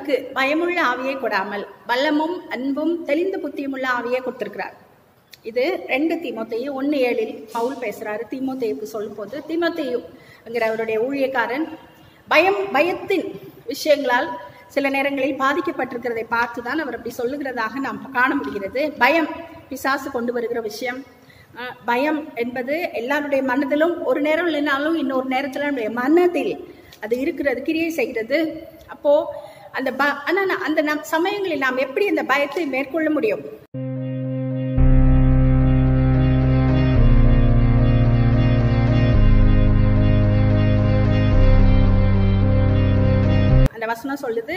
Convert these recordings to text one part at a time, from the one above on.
நமக்கு பயமுள்ள ஆவியை கொடாமல் வல்லமும் அன்பும் தெளிந்த புத்தியும் உள்ள ஆவியை கொடுத்திருக்கிறார் இது ரெண்டு தீமோத்தேயு ஒன்று ஏழில் பவுல் பேசுறாரு தீமோத்தேயுக்கு சொல்லும்போது தீமோத்தேயுங்கிற அவருடைய ஊழியக்காரன் பயம் பயத்தின் விஷயங்களால் சில நேரங்களில் பாதிக்கப்பட்டிருக்கிறதை பார்த்து தான் அவர் அப்படி சொல்லுகிறதாக நாம் காண முடிகிறது பயம் பிசாசு கொண்டு வருகிற விஷயம் அஹ், பயம் என்பது எல்லாருடைய மனதிலும் ஒரு நேரம் இல்லைனாலும் இன்னொரு நேரத்தில் நம்முடைய மனதில் அது இருக்கிறது கிரியை செய்கிறது அப்போ அந்த ப ஆனால் அந்த நம் சமயங்களில் நாம் எப்படி அந்த பயத்தை மேற்கொள்ள முடியும் அந்த வசனம் சொல்லுது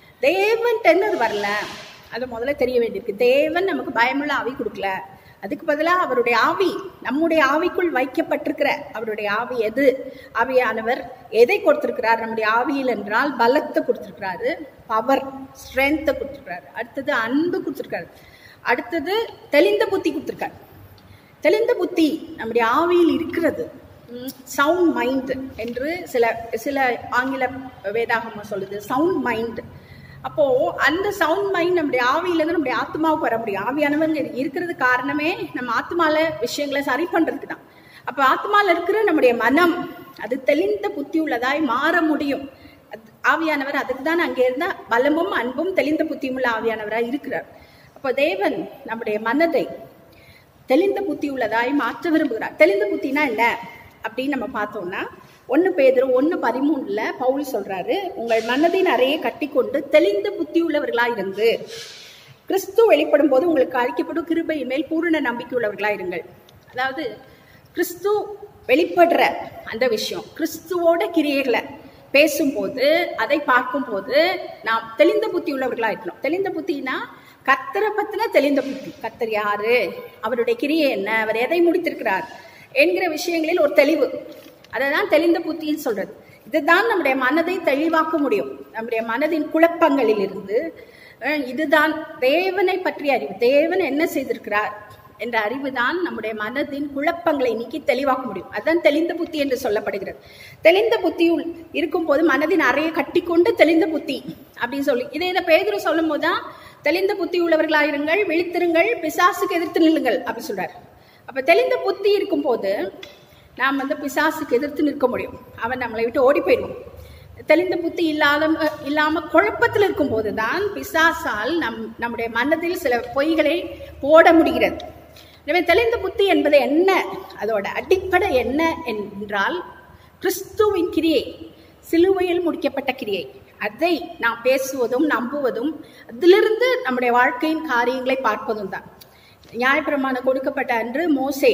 தேவன் அது வரல அது முதல்ல தெரிய வேண்டியிருக்கு தேவன் நமக்கு பயமுள்ள ஆவி கொடுக்கல அதுக்கு பதிலாக அவருடைய ஆவி நம்முடைய ஆவிக்குள் வைக்கப்பட்டிருக்கிற அவருடைய ஆவி எது ஆவியானவர் எதை கொடுத்திருக்கிறார் நம்முடைய ஆவியில் என்றால் பலத்தை கொடுத்திருக்கிறாரு பவர் ஸ்ட்ரென்த்தை கொடுத்திருக்கிறாரு அடுத்தது அன்பு கொடுத்திருக்காரு அடுத்தது தெளிந்த புத்தி கொடுத்திருக்காரு தெளிந்த புத்தி நம்முடைய ஆவியில் இருக்கிறது சவுண்ட் மைண்ட் என்று சில சில ஆங்கில வேதாகமம் சொல்லுது சவுண்ட் மைண்ட் அப்போ அந்த சவுண்ட் மைண்ட் நம்முடைய ஆவியிலேருந்து நம்முடைய ஆத்மாவுக்கு வர முடியும் ஆவியானவங்க இருக்கிறது காரணமே நம்ம ஆத்மால விஷயங்களை சரி பண்றதுக்கு தான் அப்போ ஆத்மால இருக்கிற நம்முடைய மனம் அது தெளிந்த புத்தி உள்ளதாய் மாற முடியும் அது- ஆவியானவர் அதுக்கு தான் அங்கே இருந்த பலமும் அன்பும் தெளிந்த புத்தியும் உள்ள ஆவியானவராய் இருக்கிறார் அப்போ தேவன் நம்முடைய மனதை தெளிந்த புத்தி உள்ளதாய் மாற்ற விரும்புகிறார் தெளிந்த புத்தினா என்ன அப்படின்னு நம்ம பார்த்தோம்னா ஒன்று பேதர் ஒன்று பதிமூணுல பவுல் சொல்றாரு உங்கள் மனதின் அறையை கட்டிக்கொண்டு தெளிந்த புத்தி உள்ளவர்களாய் இருந்து கிறிஸ்து வெளிப்படும் போது உங்களுக்கு அளிக்கப்படும் கிருபையின் மேல் பூரண நம்பிக்கை உள்ளவர்களாய் இருங்கள் அதாவது கிறிஸ்து வெளிப்படுற அந்த விஷயம் கிறிஸ்துவோட கிரியைகளை பேசும்போது அதை பார்க்கும்போது நாம் தெளிந்த புத்தி உள்ளவர்களா இருக்கணும் தெளிந்த புத்தினா கர்த்தரை பத்தின தெளிந்த புத்தி கர்த்தர் யாரு அவருடைய கிரியை என்ன அவர் எதை முடித்திருக்கிறார் என்கிற விஷயங்களில் ஒரு தெளிவு அதை தான் தெளிந்த புத்தின்னு சொல்றது இதுதான் நம்முடைய மனதை தெளிவாக்க முடியும் நம்முடைய மனதின் குழப்பங்களில் இருந்து அஹ், இதுதான் தேவனை பற்றிய அறிவு தேவன் என்ன செய்திருக்கிறார் என்ற அறிவுதான் நம்முடைய மனதின் குழப்பங்களை நீக்கி தெளிவாக்க முடியும் அதுதான் தெளிந்த புத்தி என்று சொல்லப்படுகிறது தெளிந்த புத்தி உள்- இருக்கும்போது மனதின் அறையை கட்டிக்கொண்டு தெளிந்த புத்தி அப்படின்னு சொல்லி இதை இதை பேதுரு சொல்லும் போதுதான் தெளிந்த புத்தி உள்ளவர்களாயிருங்கள் விழித்திருங்கள் பிசாசுக்கு எதிர்த்து நில்லுங்கள் அப்படி சொல்றாரு அப்ப தெளிந்த புத்தி இருக்கும்போது நாம் வந்து பிசாசுக்கு எதிர்த்து நிற்க முடியும் அவன் நம்மளை விட்டு ஓடி போயிடுவான் தெளிந்த புத்தி இல்லாத இல்லாம குழப்பத்தில் இருக்கும்போது தான் பிசாசால் நம் நம்முடைய மனதில் சில பொய்களை போட முடிகிறது எனவே தெளிந்த புத்தி என்பது என்ன அதோட அடிப்படை என்ன என்றால் கிறிஸ்துவின் கிரியை சிலுவையில் முடிக்கப்பட்ட கிரியை அதை நாம் பேசுவதும் நம்புவதும் அதிலிருந்து நம்முடைய வாழ்க்கையின் காரியங்களை பார்ப்பதும் தான் நியாயப்பிரமாணம் கொடுக்கப்பட்ட அன்று மோசே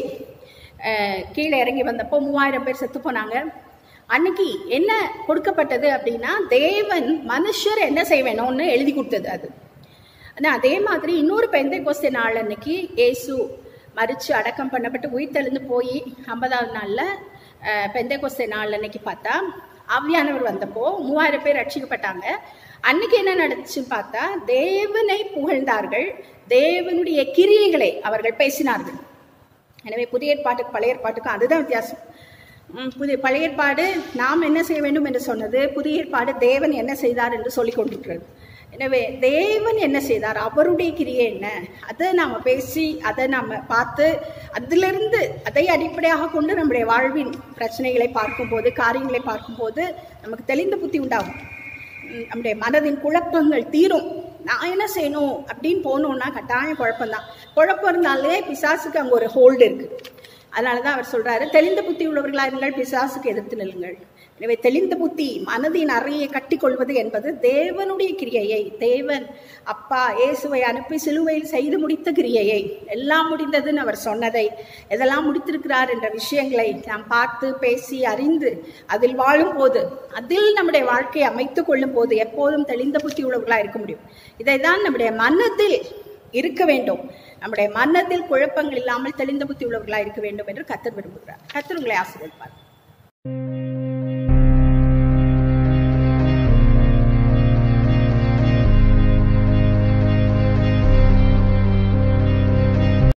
அஹ், கீழே இறங்கி வந்தப்போ மூவாயிரம் பேர் செத்து போனாங்க அன்னைக்கு என்ன கொடுக்கப்பட்டது அப்படின்னா தேவன் மனுஷர் என்ன செய்ய வேணும்னு எழுதி கொடுத்தது அது ஆனா அதே மாதிரி இன்னொரு பெந்தை கோஸ்தே நாள் அன்னைக்கு இயேசு மறிச்சு அடக்கம் பண்ணப்பட்டு உயிர்த்தெழுந்து போய் ஐம்பதாவது நாள்ல அஹ், பெந்தை கோஸ்தே நாள் அன்னைக்கு பார்த்தா ஆவியானவர் வந்தப்போ மூவாயிரம் பேர் ரட்சிக்கப்பட்டாங்க அன்னைக்கு என்ன நடந்துச்சுன்னு பார்த்தா தேவனை புகழ்ந்தார்கள் தேவனுடைய கிரியைகளை அவர்கள் பேசினார்கள் எனவே புதிய ஏற்பாட்டுக்கு பழைய ஏற்பாட்டுக்கும் அதுதான் வித்தியாசம் உம், புதிய பழைய ஏற்பாடு நாம் என்ன செய்ய வேண்டும் என்று சொன்னது புதிய ஏற்பாடு தேவன் என்ன செய்தார் என்று சொல்லிக் கொண்டிருக்கிறது எனவே தேவன் என்ன செய்தார் அவருடைய கிரியை என்ன அதை நாம பேசி அதை நாம பார்த்து அதிலிருந்து அதை அடிப்படையாக கொண்டு நம்முடைய வாழ்வின் பிரச்சனைகளை பார்க்கும்போது காரியங்களை பார்க்கும்போது நமக்கு தெளிந்த புத்தி உண்டாகும் உம், நம்முடைய மனதின் குழப்பங்கள் தீரும் நான் என்ன செய்யணும் அப்படின்னு போனோம்னா கட்டாயம் குழப்பம்தான் குழப்பம் இருந்தாலே பிசாசுக்கு அங்க ஒரு ஹோல்டு இருக்கு அதனாலதான் அவர் சொல்றாரு தெளிந்த புத்தி உள்ளவர்களா இருங்கள் பிசாசுக்கு எதிர்த்து நில்லுங்கள் எனவே தெளிந்த புத்தி மனதின் அறையை கட்டிக்கொள்வது என்பது தேவனுடைய கிரியையை தேவன் அப்பா இயேசுவை அனுப்பி சிலுவையில் செய்து முடித்த கிரியையை எல்லாம் முடிந்ததுன்னு அவர் சொன்னதை எதெல்லாம் முடித்திருக்கிறார் என்ற விஷயங்களை நாம் பார்த்து பேசி அறிந்து அதில் வாழும் போது அதில் நம்முடைய வாழ்க்கையை அமைத்துக் கொள்ளும் போது எப்போதும் தெளிந்த புத்தி உள்ளவர்களா இருக்க முடியும் இதைதான் நம்முடைய மனதில் இருக்க வேண்டும் நம்முடைய மனதில் குழப்பங்கள் இல்லாமல் தெளிந்த புத்தி உள்ளவர்களா இருக்க வேண்டும் என்று கத்தர் விரும்புகிறார் கத்தர் உங்களை ஆசீர்வதிப்பார்